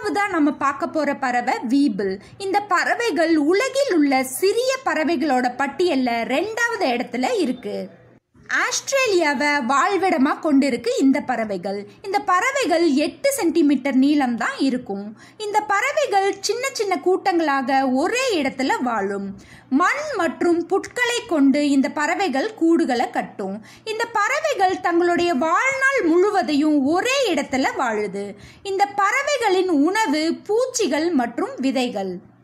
மூணாவதா நம்ம பார்க்க போற பறவை வீபிள் இந்த பறவைகள் உலகில் உள்ள சிறிய பறவைகளோட பட்டியல்ல ரெண்டாவது இடத்துல இருக்கு ஆஸ்திரேலியாவை வாழ்விடமா கொண்டிருக்கு இந்த பறவைகள் இந்த பறவைகள் எட்டு சென்டிமீட்டர் நீளம் தான் இருக்கும் இந்த பறவைகள் சின்ன சின்ன கூட்டங்களாக ஒரே இடத்துல வாழும் மண் மற்றும் புட்களை கொண்டு இந்த பறவைகள் கூடுகளை கட்டும் இந்த பறவைகள் தங்களுடைய வாழ்நாள் முழுவதையும் ஒரே இடத்துல வாழுது இந்த பறவைகளின் உணவு பூச்சிகள் மற்றும் விதைகள்